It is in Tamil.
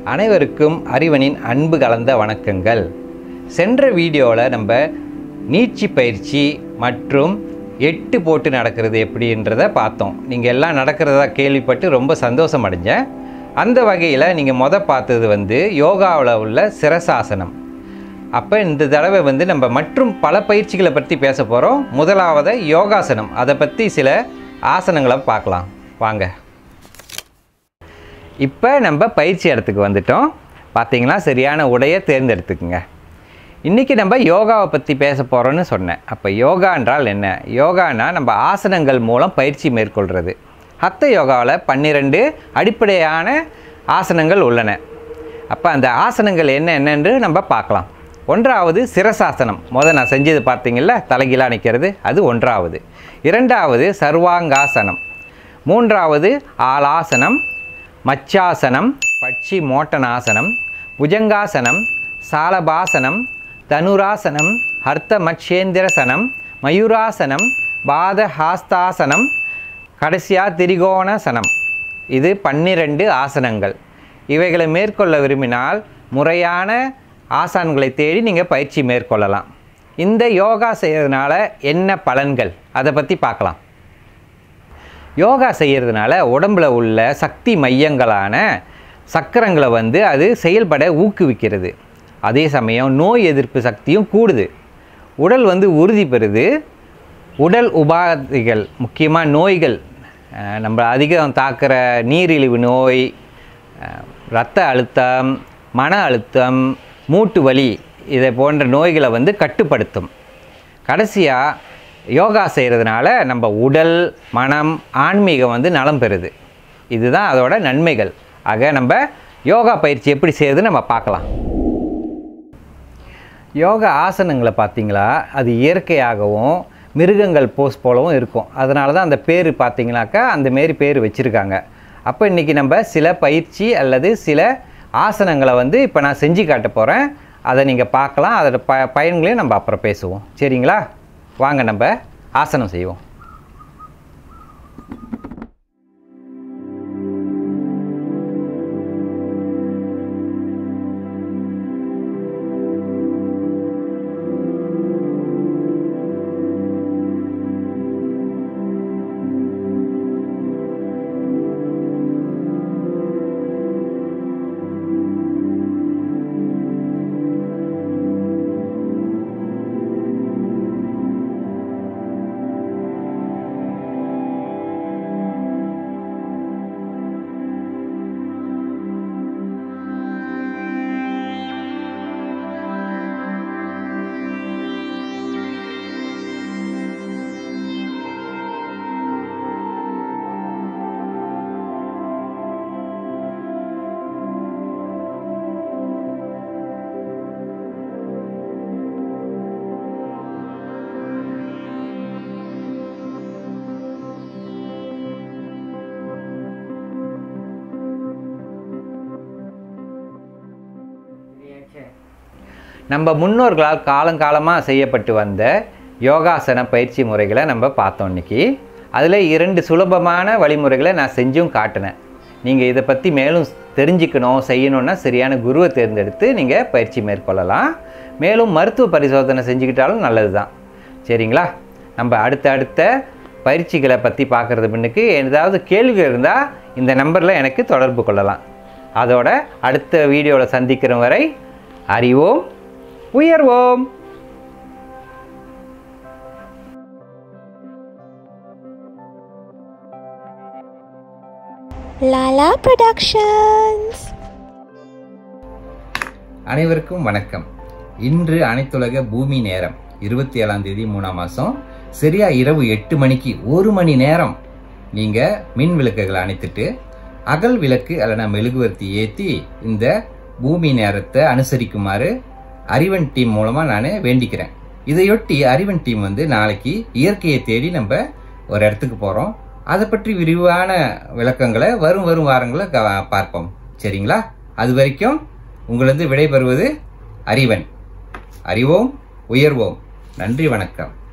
அனைவருக்கும் அறிவனின் அன்பு கலந்த வணக்கங்கள் சென்ற வீடியோவில் நம்ம நீட்சி பயிற்சி மற்றும் எட்டு போட்டு நடக்கிறது எப்படின்றத பார்த்தோம் நீங்கள் எல்லாம் நடக்கிறதா கேள்விப்பட்டு ரொம்ப சந்தோஷம் அடைஞ்சேன் அந்த வகையில் நீங்கள் மொத பார்த்தது வந்து யோகாவில் உள்ள சிரசாசனம் அப்போ இந்த தடவை வந்து நம்ம மற்றும் பல பயிற்சிகளை பற்றி பேச போகிறோம் முதலாவது யோகாசனம் அதை பற்றி சில ஆசனங்களை பார்க்கலாம் வாங்க இப்போ நம்ம பயிற்சி இடத்துக்கு வந்துட்டோம் பார்த்தீங்களா சரியான உடையை தேர்ந்தெடுத்துக்குங்க இன்றைக்கி நம்ம யோகாவை பற்றி பேச போகிறோன்னு சொன்னேன் அப்போ யோகா என்றால் என்ன யோகானா நம்ம ஆசனங்கள் மூலம் பயிற்சி மேற்கொள்கிறது ஹத்த யோகாவில் பன்னிரெண்டு அடிப்படையான ஆசனங்கள் உள்ளன அப்போ அந்த ஆசனங்கள் என்ன என்னென்று நம்ம பார்க்கலாம் ஒன்றாவது சிரசாசனம் முதல் நான் செஞ்சது பார்த்தீங்கல்ல தலைகீழாக நிற்கிறது அது ஒன்றாவது இரண்டாவது சர்வாங்காசனம் மூன்றாவது ஆலாசனம் மச்சாசனம் பட்சி மோட்டனாசனம் புஜங்காசனம் சாலபாசனம் தனுராசனம் ஹர்த்தமட்சேந்திரசனம் மயூராசனம் பாதஹாஸ்தாசனம் கடைசியாக திரிகோணசனம் இது பன்னிரண்டு ஆசனங்கள் இவைகளை மேற்கொள்ள விரும்பினால் முறையான ஆசான்களை தேடி நீங்கள் பயிற்சி மேற்கொள்ளலாம் இந்த யோகா செய்கிறதுனால என்ன பலன்கள் அதை பற்றி பார்க்கலாம் யோகா செய்கிறதுனால உடம்பில் உள்ள சக்தி மையங்களான சக்கரங்களை வந்து அது செயல்பட ஊக்குவிக்கிறது அதே சமயம் நோய் எதிர்ப்பு சக்தியும் கூடுது உடல் வந்து உறுதி பெறுது உடல் உபாதைகள் முக்கியமாக நோய்கள் அஹ், நம்ம அதிகம் தாக்குற நீரிழிவு நோய் அஹ், இரத்த அழுத்தம் மன அழுத்தம் மூட்டு வலி இதை போன்ற நோய்களை வந்து கட்டுப்படுத்தும் கடைசியாக யோகா செய்கிறதுனால நம்ம உடல் மனம் ஆன்மீகம் வந்து நலம் பெறுது இதுதான் அதோட நன்மைகள் ஆக நம்ம யோகா பயிற்சி எப்படி செய்யுதுன்னு நம்ம பார்க்கலாம் யோகா ஆசனங்களை பார்த்தீங்களா அது இயற்கையாகவும் மிருகங்கள் போஸ் போலவும் இருக்கும் அதனால தான் அந்த பேர் பார்த்தீங்கன்னாக்கா அந்த மாரி பேர் வச்சுருக்காங்க அப்போ இன்றைக்கி நம்ம சில பயிற்சி அல்லது சில ஆசனங்களை வந்து இப்போ நான் செஞ்சு காட்ட போகிறேன் அதை நீங்கள் பார்க்கலாம் அதோட ப பயன்களையும் நம்ம அப்புறம் பேசுவோம் சரிங்களா வாங்க நம்ம ஆசனம் செய்வோம் நம்ம முன்னோர்களால் காலங்காலமாக செய்யப்பட்டு வந்த யோகாசன பயிற்சி முறைகளை நம்ம பார்த்தோம் இன்னைக்கு அதில் இரண்டு சுலபமான வழிமுறைகளை நான் செஞ்சும் காட்டினேன் நீங்கள் இதை பற்றி மேலும் தெரிஞ்சுக்கணும் செய்யணுன்னா சரியான குருவை தேர்ந்தெடுத்து நீங்கள் பயிற்சி மேற்கொள்ளலாம் மேலும் மருத்துவ பரிசோதனை செஞ்சுக்கிட்டாலும் நல்லது தான் சரிங்களா நம்ம அடுத்த அடுத்த பயிற்சிகளை பற்றி பார்க்குறது முன்னுக்கு ஏதாவது கேள்வி இருந்தால் இந்த நம்பரில் எனக்கு தொடர்பு கொள்ளலாம் அதோட அடுத்த வீடியோவில் சந்திக்கிற வரை அறிவோம் உயர்வோம் Lala Productions. அனைவருக்கும் வணக்கம் இன்று அனைத்துலக பூமி நேரம் இருபத்தி ஏழாம் தேதி மூணாம் மாதம் சரியா இரவு எட்டு மணிக்கு ஒரு மணி நேரம் நீங்க மின் விளக்குகளை அணைத்துட்டு அகல் விளக்கு அல்லனா மெழுகுவர்த்தி ஏத்தி இந்த பூமி நேரத்தை அனுசரிக்குமாறு அறிவன் டீம் மூலமா நான் வேண்டிக்கிறேன் இதையொட்டி அறிவன் டீம் வந்து நாளைக்கு இயற்கையை தேடி நம்ம ஒரு இடத்துக்கு போறோம் அதை பற்றி விரிவான விளக்கங்களை வரும் வரும் வாரங்களை க- பார்ப்போம் சரிங்களா அது வரைக்கும் உங்களிருந்து விடைபெறுவது அறிவன் அறிவோம் உயர்வோம் நன்றி வணக்கம்